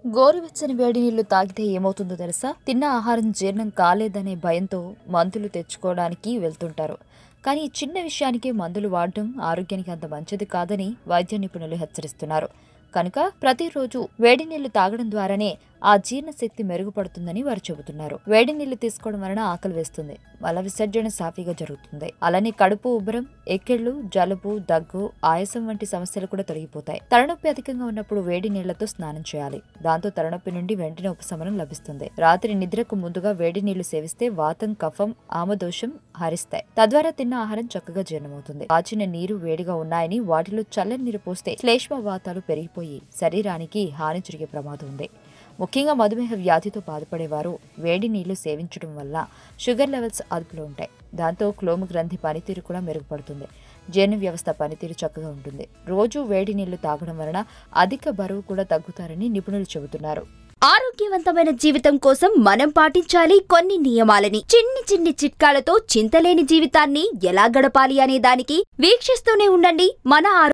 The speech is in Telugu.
గోరువెచ్చని వేడి నీళ్లు తాగితే ఏమవుతుందో తెలుసా తిన్న ఆహారం జీర్ణం కాలేదనే భయంతో మందులు తెచ్చుకోవడానికి వెళ్తుంటారు కానీ ఈ చిన్న విషయానికి మందులు వాడడం ఆరోగ్యానికి అంత మంచిది కాదని వైద్య నిపుణులు హెచ్చరిస్తున్నారు కనుక ప్రతిరోజు వేడి నీళ్లు తాగడం ద్వారానే ఆ జీర్ణశక్తి మెరుగుపడుతుందని వారు చెబుతున్నారు వేడి నీళ్లు తీసుకోవడం వలన ఆకలి వేస్తుంది మల విసర్జన సాఫీగా జరుగుతుంది అలానే కడుపు ఉబ్బరం ఎక్కిళ్లు జలుబు దగ్గు ఆయాసం వంటి సమస్యలు కూడా తొలగిపోతాయి తలనొప్పి అధికంగా ఉన్నప్పుడు వేడి నీళ్లతో స్నానం చేయాలి దాంతో తలనొప్పి నుండి వెంటనే ఉపశమనం లభిస్తుంది రాత్రి నిద్రకు ముందుగా వేడి నీళ్లు సేవిస్తే వాతం కఫం ఆమదోషం హరిస్తాయి తద్వారా తిన్న ఆహారం చక్కగా జీర్ణమవుతుంది కాచిన నీరు వేడిగా ఉన్నాయని వాటిలో చల్లని నీరు పోస్తే శ్లేష్మ వాతాలు పెరిగిపోయి శరీరానికి హాని జరిగే ప్రమాదం ఉంది ముఖ్యంగా మధుమేహ వ్యాధితో బాధపడేవారు వేడి నీళ్లు సేవించడం వల్ల షుగర్ లెవెల్స్ అదుపులో ఉంటాయి దాంతో క్లోమ గ్రంథి పనితీరు కూడా మెరుగుపడుతుంది జీర్ణ వ్యవస్థ పనితీరు చక్కగా ఉంటుంది రోజు వేడి నీళ్లు తాగడం వలన అధిక బరువు కూడా తగ్గుతారని నిపుణులు చెబుతున్నారు ఆరోగ్యవంతమైన జీవితం కోసం మనం పాటించాలి కొన్ని నియమాలని చిన్ని చిన్ని చిట్కాలతో చింతలేని జీవితాన్ని ఎలా గడపాలి అనే దానికి వీక్షిస్తూనే ఉండండి మన